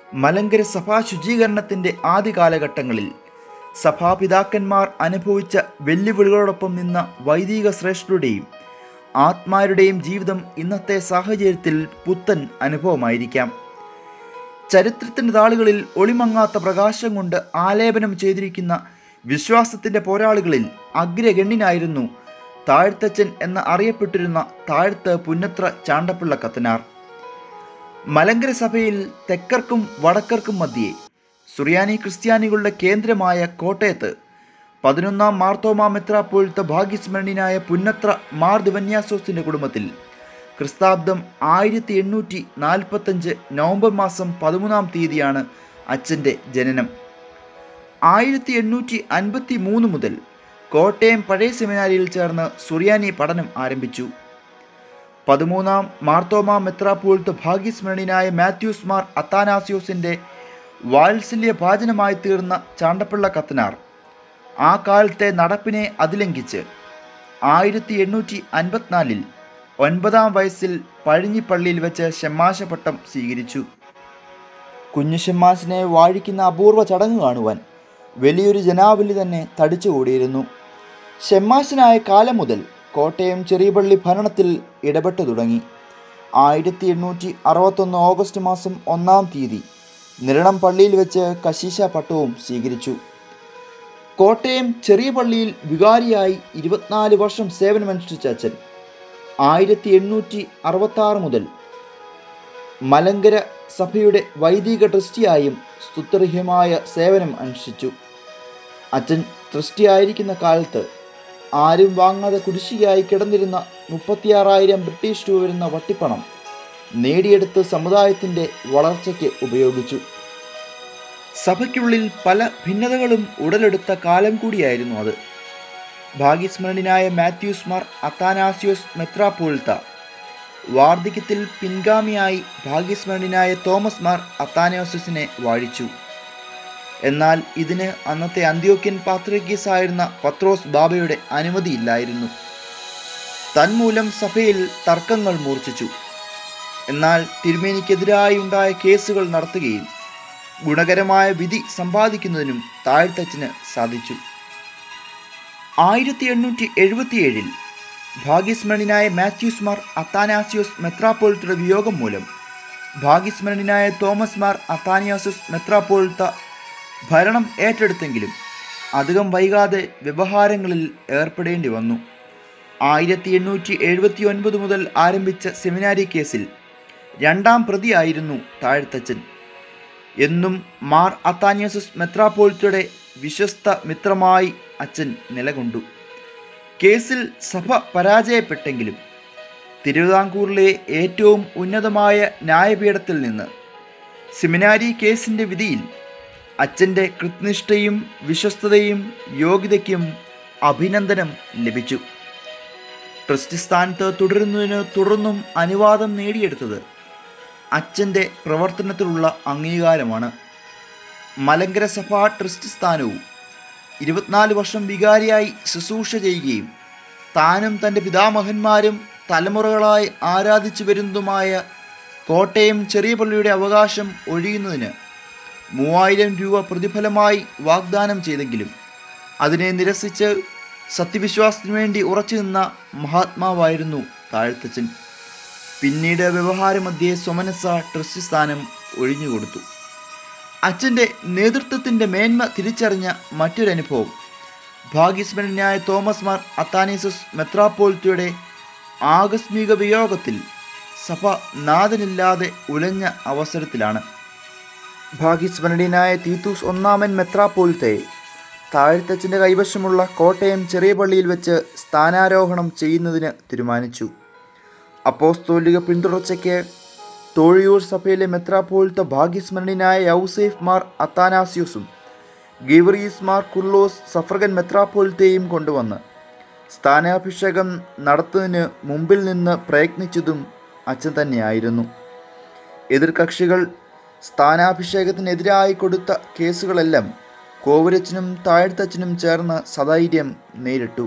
മലങ്കര സഭാ ശുചീകരണത്തിൻ്റെ ആദ്യ കാലഘട്ടങ്ങളിൽ സഭാപിതാക്കന്മാർ അനുഭവിച്ച വെല്ലുവിളികളോടൊപ്പം നിന്ന വൈദിക ശ്രേഷ്ഠരുടെയും ആത്മാരുടെയും ജീവിതം ഇന്നത്തെ സാഹചര്യത്തിൽ പുത്തൻ അനുഭവമായിരിക്കാം ചരിത്രത്തിൻ്റെ താളുകളിൽ ഒളിമങ്ങാത്ത പ്രകാശം കൊണ്ട് ആലേപനം ചെയ്തിരിക്കുന്ന വിശ്വാസത്തിൻ്റെ പോരാളികളിൽ അഗ്രഗണ്യനായിരുന്നു താഴ്ത്തച്ഛൻ എന്ന് അറിയപ്പെട്ടിരുന്ന താഴ്ത്ത് പുന്നത്ര ചാണ്ടപ്പിള്ള കത്തനാർ മലങ്കര സഭയിൽ തെക്കർക്കും വടക്കർക്കും മധ്യേ സുറിയാനി ക്രിസ്ത്യാനികളുടെ കേന്ദ്രമായ കോട്ടയത്ത് പതിനൊന്നാം മാർത്തോമാ മെത്രാപ്പോഴത്തെ ഭാഗ്യസ്മരണീയനായ പുന്നത്ര മാർ ദിവന്യാസോസിൻ്റെ കുടുംബത്തിൽ ക്രിസ്താബ്ദം ആയിരത്തി എണ്ണൂറ്റി നാൽപ്പത്തഞ്ച് നവംബർ മാസം പതിമൂന്നാം തീയതിയാണ് അച്ഛൻ്റെ ജനനം ആയിരത്തി എണ്ണൂറ്റി അൻപത്തി മൂന്ന് മുതൽ കോട്ടയം പഴയ സെമിനാരിയിൽ ചേർന്ന് സുറിയാനി പഠനം ആരംഭിച്ചു പതിമൂന്നാം മാർത്തോമ മെത്രാപ്പോഴത്ത് ഭാഗ്യസ്മരണീയനായ മാത്യൂസ് മാർ അത്താനാസിയോസിൻ്റെ വാത്സല്യ ഭാജനമായി തീർന്ന ചാണ്ടപ്പിള്ള കത്തനാർ ആ കാലത്തെ നടപ്പിനെ അതിലംഘിച്ച് ആയിരത്തി എണ്ണൂറ്റി അൻപത്തിനാലിൽ ഒൻപതാം വയസ്സിൽ പഴിഞ്ഞിപ്പള്ളിയിൽ വെച്ച് ഷെമ്മാശ പട്ടം സ്വീകരിച്ചു കുഞ്ഞു ഷെമ്മാശിനെ വാഴിക്കുന്ന അപൂർവ ചടങ്ങ് കാണുവാൻ വലിയൊരു ജനാവലി തന്നെ തടിച്ചുകൂടിയിരുന്നു ഷെമ്മാശനായ കാലം മുതൽ കോട്ടയം ചെറിയപള്ളി ഭരണത്തിൽ ഇടപെട്ടു തുടങ്ങി ആയിരത്തി എണ്ണൂറ്റി അറുപത്തൊന്ന് ഓഗസ്റ്റ് മാസം ഒന്നാം തീയതി നിരണം പള്ളിയിൽ വെച്ച് കശീശ പട്ടവും സ്വീകരിച്ചു കോട്ടയം ചെറിയ പള്ളിയിൽ വികാരിയായി ഇരുപത്തിനാല് വർഷം സേവനമനുഷ്ഠിച്ച അച്ഛൻ ആയിരത്തി എണ്ണൂറ്റി അറുപത്തി ആറ് മുതൽ മലങ്കര സഭയുടെ വൈദിക ട്രസ്റ്റിയായും സ്തുത്യർഹ്യമായ സേവനം അനുഷ്ഠിച്ചു അച്ഛൻ ട്രസ്റ്റിയായിരിക്കുന്ന കാലത്ത് ആരും വാങ്ങാതെ കുടിശ്ശികയായി കിടന്നിരുന്ന മുപ്പത്തിയാറായിരം ബ്രിട്ടീഷ് രൂപ വരുന്ന വട്ടിപ്പണം നേടിയെടുത്ത് സമുദായത്തിൻ്റെ വളർച്ചയ്ക്ക് ഉപയോഗിച്ചു സഭയ്ക്കുള്ളിൽ പല ഭിന്നതകളും ഉടലെടുത്ത കാലം കൂടിയായിരുന്നു അത് ഭാഗ്യസ്മരണനായ മാത്യൂസ് മാർ അത്താനാസിയോസ് മെത്രാപ്പോൾത്ത വാർദ്ധക്യത്തിൽ പിൻഗാമിയായി ഭാഗ്യസ്മരണനായ തോമസ് മാർ അത്താനാസിയോസിനെ വാഴിച്ചു എന്നാൽ ഇതിന് അന്നത്തെ അന്ത്യോക്യൻ പാത്രികീസ് ആയിരുന്ന പത്രോസ് ബാബയുടെ അനുമതിയില്ലായിരുന്നു തന്മൂലം സഭയിൽ തർക്കങ്ങൾ മൂർച്ഛിച്ചു എന്നാൽ തിരുമേനിക്കെതിരായി ഉണ്ടായ കേസുകൾ നടത്തുകയും ഗുണകരമായ വിധി സമ്പാദിക്കുന്നതിനും താഴ്ത്തച്ഛന് സാധിച്ചു ആയിരത്തി എണ്ണൂറ്റി എഴുപത്തിയേഴിൽ ഭാഗ്യസ്മരണനായ മാത്യൂസ് മാർ അത്താനാസിയോസ് മെത്രാപ്പോളിത്തയുടെ വിയോഗം മൂലം ഭാഗ്യസ്മരണനായ തോമസ് മാർ അത്താനിയാസസ് മെത്രാപ്പോളിത്ത ഭരണം ഏറ്റെടുത്തെങ്കിലും അധികം വൈകാതെ വ്യവഹാരങ്ങളിൽ ഏർപ്പെടേണ്ടി വന്നു ആയിരത്തി എണ്ണൂറ്റി എഴുപത്തി ഒൻപത് മുതൽ ആരംഭിച്ച സെമിനാരി കേസിൽ രണ്ടാം പ്രതിയായിരുന്നു താഴ്ത്തച്ഛൻ എന്നും മാർ അത്താനിയസസ് മെത്രാപ്പോളിത്തയുടെ വിശ്വസ്ത മിത്രമായി അച്ഛൻ നിലകൊണ്ടു കേസിൽ സഭ പരാജയപ്പെട്ടെങ്കിലും തിരുവിതാംകൂറിലെ ഏറ്റവും ഉന്നതമായ ന്യായപീഠത്തിൽ നിന്ന് സെമിനാരി കേസിൻ്റെ വിധിയിൽ അച്ഛൻ്റെ കൃത്യനിഷ്ഠയും വിശ്വസ്തതയും യോഗ്യതയ്ക്കും അഭിനന്ദനം ലഭിച്ചു ട്രസ്റ്റ് സ്ഥാനത്ത് തുടരുന്നതിന് തുടർന്നും അനുവാദം നേടിയെടുത്തത് അച്ഛൻ്റെ പ്രവർത്തനത്തിലുള്ള അംഗീകാരമാണ് മലങ്കര സഭാ ട്രസ്റ്റ് സ്ഥാനവും ഇരുപത്തിനാല് വർഷം വികാരിയായി ശുശ്രൂഷ ചെയ്യുകയും താനും തൻ്റെ പിതാമഹന്മാരും തലമുറകളായി ആരാധിച്ചു വരുന്നതുമായ കോട്ടയം ചെറിയ പള്ളിയുടെ അവകാശം ഒഴിയുന്നതിന് മൂവായിരം രൂപ പ്രതിഫലമായി വാഗ്ദാനം ചെയ്തെങ്കിലും അതിനെ നിരസിച്ച് സത്യവിശ്വാസത്തിനു വേണ്ടി ഉറച്ചു നിന്ന മഹാത്മാവായിരുന്നു താഴ്ത്തച്ഛൻ പിന്നീട് വ്യവഹാരമധ്യേ സ്വമനസ ട്രസ്റ്റ് സ്ഥാനം ഒഴിഞ്ഞുകൊടുത്തു അച്ഛൻ്റെ നേതൃത്വത്തിൻ്റെ മേന്മ തിരിച്ചറിഞ്ഞ മറ്റൊരനുഭവം ഭാഗ്യസ്മരണനായ തോമസ് മാർ അത്താനീസസ് മെത്രാപ്പോളിത്തയുടെ ആകസ്മിക വിയോഗത്തിൽ സഭ നാഥനില്ലാതെ ഉലഞ്ഞ അവസരത്തിലാണ് ഭാഗ്യസ്മരണീയനായ തീത്തൂസ് ഒന്നാമൻ മെത്രാപ്പോളിത്തയെ താഴ്ത്തച്ഛൻ്റെ കൈവശമുള്ള കോട്ടയം ചെറിയ പള്ളിയിൽ വെച്ച് സ്ഥാനാരോഹണം ചെയ്യുന്നതിന് തീരുമാനിച്ചു അപ്പോസ്തോലിക പിന്തുടർച്ചയ്ക്ക് തോഴിയൂർ സഭയിലെ മെത്രാപ്പോളിത്ത ഭാഗ്യസ്മരണീയനായ യൗസേഫ് മാർ അത്താനാസ്യൂസും ഗീവറീസ് മാർ കുർലോസ് സഫ്രഗൻ മെത്രാപ്പോളിത്തെയും കൊണ്ടുവന്ന് സ്ഥാനാഭിഷേകം നടത്തുന്നതിന് മുമ്പിൽ നിന്ന് പ്രയത്നിച്ചതും അച്ഛൻ തന്നെയായിരുന്നു എതിർകക്ഷികൾ സ്ഥാനാഭിഷേകത്തിനെതിരായി കൊടുത്ത കേസുകളെല്ലാം കോവരച്ചനും താഴ്ത്തച്ഛനും ചേർന്ന് സധൈര്യം നേരിട്ടു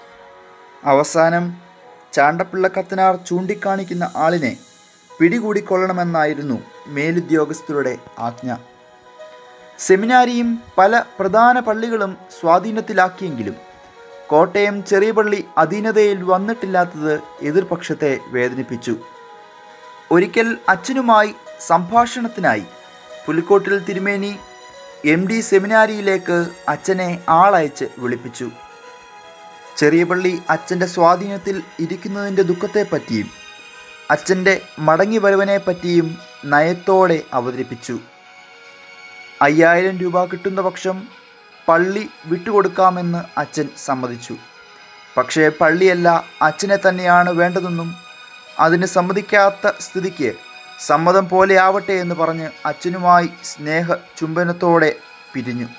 അവസാനം ചാണ്ടപ്പിള്ള കത്തനാർ ചൂണ്ടിക്കാണിക്കുന്ന ആളിനെ പിടികൂടിക്കൊള്ളണമെന്നായിരുന്നു മേലുദ്യോഗസ്ഥരുടെ ആജ്ഞ സെമിനാരിയും പല പ്രധാന പള്ളികളും സ്വാധീനത്തിലാക്കിയെങ്കിലും കോട്ടയം ചെറിയ പള്ളി അധീനതയിൽ വന്നിട്ടില്ലാത്തത് എതിർപക്ഷത്തെ വേദനിപ്പിച്ചു ഒരിക്കൽ അച്ഛനുമായി സംഭാഷണത്തിനായി പുലിക്കോട്ടിൽ തിരുമേനി എം ഡി സെമിനാരിയിലേക്ക് അച്ഛനെ ആളയച്ച് വിളിപ്പിച്ചു ചെറിയ പള്ളി അച്ഛൻ്റെ സ്വാധീനത്തിൽ ഇരിക്കുന്നതിൻ്റെ ദുഃഖത്തെപ്പറ്റിയും അച്ഛൻ്റെ മടങ്ങി വരവനെ പറ്റിയും നയത്തോടെ അവതരിപ്പിച്ചു അയ്യായിരം രൂപ കിട്ടുന്ന പക്ഷം പള്ളി വിട്ടുകൊടുക്കാമെന്ന് അച്ഛൻ സമ്മതിച്ചു പക്ഷേ പള്ളിയല്ല അച്ഛനെ തന്നെയാണ് വേണ്ടതെന്നും അതിന് സമ്മതിക്കാത്ത സ്ഥിതിക്ക് സമ്മതം പോലെ ആവട്ടെ എന്ന് പറഞ്ഞ് അച്ഛനുമായി സ്നേഹ ചുംബനത്തോടെ പിരിഞ്ഞു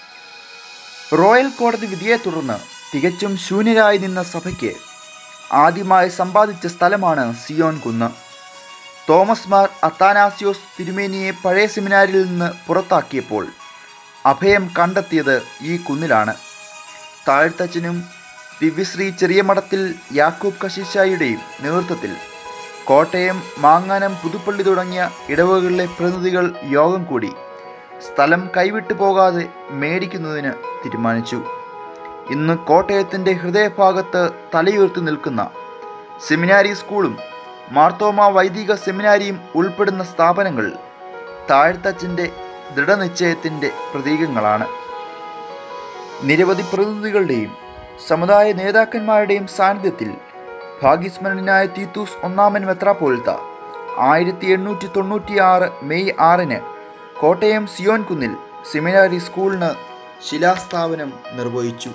റോയൽ കോടതി വിധിയെ തുടർന്ന് തികച്ചും ശൂന്യരായി നിന്ന സഭയ്ക്ക് ആദ്യമായി സമ്പാദിച്ച സ്ഥലമാണ് സിയോൻ കുന്ന് തോമസ് മാർ അത്താനാസിയോസ് തിരുമേനിയെ പഴയ സെമിനാരിൽ നിന്ന് പുറത്താക്കിയപ്പോൾ അഭയം കണ്ടെത്തിയത് ഈ കുന്നിലാണ് താഴ്ത്തച്ഛനും ദിവ്യശ്രീ ചെറിയ മഠത്തിൽ യാക്കൂബ് കശീശായിയുടെയും നേതൃത്വത്തിൽ കോട്ടയം മാങ്ങാനം പുതുപ്പള്ളി തുടങ്ങിയ ഇടവകളിലെ പ്രതിനിധികൾ യോഗം കൂടി സ്ഥലം കൈവിട്ടു പോകാതെ മേടിക്കുന്നതിന് തീരുമാനിച്ചു ഇന്ന് കോട്ടയത്തിൻ്റെ ഹൃദയഭാഗത്ത് തലയുയർത്തി നിൽക്കുന്ന സെമിനാരി സ്കൂളും മാർത്തോമ വൈദിക സെമിനാരിയും ഉൾപ്പെടുന്ന സ്ഥാപനങ്ങൾ താഴ്ത്തച്ഛൻ്റെ ദൃഢനിശ്ചയത്തിൻ്റെ പ്രതീകങ്ങളാണ് നിരവധി പ്രതിനിധികളുടെയും സമുദായ നേതാക്കന്മാരുടെയും സാന്നിധ്യത്തിൽ ഭാഗ്യസ്മരണനായ തീത്തൂസ് ഒന്നാമൻ മെത്രാപ്പോലിത്ത ആയിരത്തി എണ്ണൂറ്റി തൊണ്ണൂറ്റിയാറ് മെയ് ആറിന് കോട്ടയം സിയോൻ കുന്നിൽ സെമിനാരി സ്കൂളിന് ശിലാസ്ഥാപനം നിർവഹിച്ചു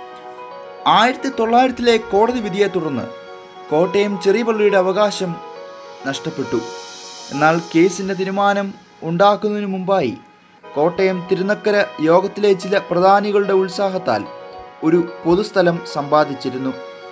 ആയിരത്തി തൊള്ളായിരത്തിലെ കോടതി വിധിയെ തുടർന്ന് കോട്ടയം ചെറിയ പള്ളിയുടെ അവകാശം നഷ്ടപ്പെട്ടു എന്നാൽ കേസിൻ്റെ തീരുമാനം ഉണ്ടാക്കുന്നതിന് മുമ്പായി കോട്ടയം തിരുനക്കര യോഗത്തിലെ ചില പ്രധാനികളുടെ ഉത്സാഹത്താൽ ഒരു പൊതുസ്ഥലം സമ്പാദിച്ചിരുന്നു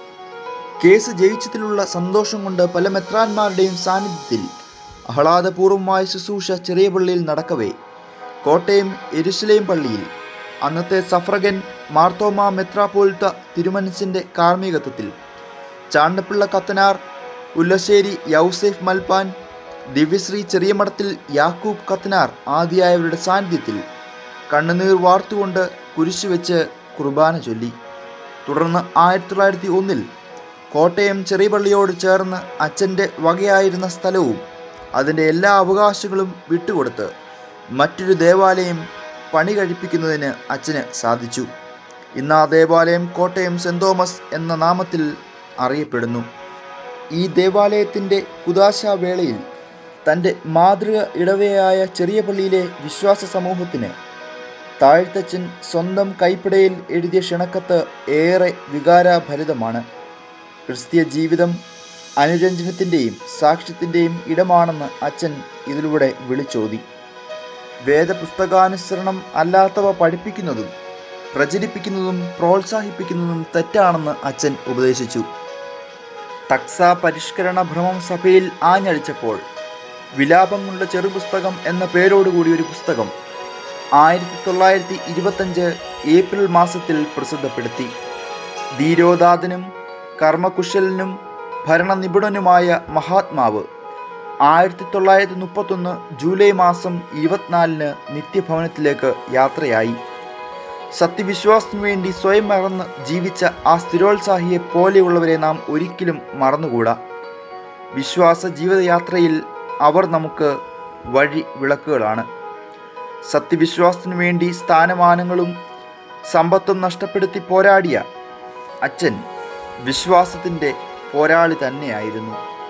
കേസ് ജയിച്ചതിലുള്ള സന്തോഷം കൊണ്ട് പല മെത്രാന്മാരുടെയും സാന്നിധ്യത്തിൽ ആഹ്ലാദപൂർവമായ ശുശ്രൂഷ ചെറിയ പള്ളിയിൽ നടക്കവേ കോട്ടയം എരുസലേം പള്ളിയിൽ അന്നത്തെ സഫ്രഗൻ മാർത്തോമ മെത്രാപോലിത്ത തിരുമനസിൻ്റെ കാർമ്മികത്വത്തിൽ ചാണ്ടപ്പിള്ള കത്തനാർ ഉല്ലശ്ശേരി യൗസേഫ് മൽപ്പാൻ ദിവ്യശ്രീ ചെറിയമഠത്തിൽ യാക്കൂബ് കത്തനാർ ആദിയായവരുടെ സാന്നിധ്യത്തിൽ കണ്ണുനീർ വാർത്തുകൊണ്ട് കുരിശു വെച്ച് കുർബാന ചൊല്ലി തുടർന്ന് ആയിരത്തി തൊള്ളായിരത്തി ഒന്നിൽ കോട്ടയം ചെറിയ പള്ളിയോട് ചേർന്ന് അച്ഛൻ്റെ വകയായിരുന്ന സ്ഥലവും അതിൻ്റെ എല്ലാ അവകാശങ്ങളും വിട്ടുകൊടുത്ത് മറ്റൊരു ദേവാലയം പണി കഴിപ്പിക്കുന്നതിന് അച്ഛന് സാധിച്ചു ഇന്ന് ആ ദേവാലയം കോട്ടയം സെൻറ് തോമസ് എന്ന നാമത്തിൽ അറിയപ്പെടുന്നു ഈ ദേവാലയത്തിൻ്റെ കുദാശാവേളയിൽ തൻ്റെ മാതൃക ഇടവയായ ചെറിയ പള്ളിയിലെ വിശ്വാസ സമൂഹത്തിന് താഴ്ത്തച്ഛൻ സ്വന്തം കൈപ്പിടയിൽ എഴുതിയ ക്ഷണക്കത്ത് ഏറെ വികാരഭരിതമാണ് ക്രിസ്തീയ ജീവിതം അനുരഞ്ജനത്തിൻ്റെയും സാക്ഷ്യത്തിൻ്റെയും ഇടമാണെന്ന് അച്ഛൻ ഇതിലൂടെ വിളിച്ചോതി വേദപുസ്തകാനുസരണം അല്ലാത്തവ പഠിപ്പിക്കുന്നതും പ്രചരിപ്പിക്കുന്നതും പ്രോത്സാഹിപ്പിക്കുന്നതും തെറ്റാണെന്ന് അച്ഛൻ ഉപദേശിച്ചു തക്സ പരിഷ്കരണ ഭ്രമം സഭയിൽ ആഞ്ഞടിച്ചപ്പോൾ വിലാപങ്ങളുടെ ചെറുപുസ്തകം എന്ന പേരോടുകൂടി ഒരു പുസ്തകം ആയിരത്തി തൊള്ളായിരത്തി ഇരുപത്തഞ്ച് ഏപ്രിൽ മാസത്തിൽ പ്രസിദ്ധപ്പെടുത്തി ധീരോദാതനും കർമ്മകുശലനും ഭരണനിപുണനുമായ മഹാത്മാവ് ആയിരത്തി തൊള്ളായിരത്തി മുപ്പത്തൊന്ന് ജൂലൈ മാസം ഇരുപത്തിനാലിന് നിത്യഭവനത്തിലേക്ക് യാത്രയായി സത്യവിശ്വാസത്തിനു വേണ്ടി സ്വയം മറന്ന് ജീവിച്ച ആ സ്ഥിരോത്സാഹിയെ പോലെയുള്ളവരെ നാം ഒരിക്കലും മറന്നുകൂടാ വിശ്വാസ ജീവിതയാത്രയിൽ അവർ നമുക്ക് വഴി വിളക്കുകളാണ് സത്യവിശ്വാസത്തിനു വേണ്ടി സ്ഥാനമാനങ്ങളും സമ്പത്തും നഷ്ടപ്പെടുത്തി പോരാടിയ അച്ഛൻ വിശ്വാസത്തിൻ്റെ പോരാളി തന്നെയായിരുന്നു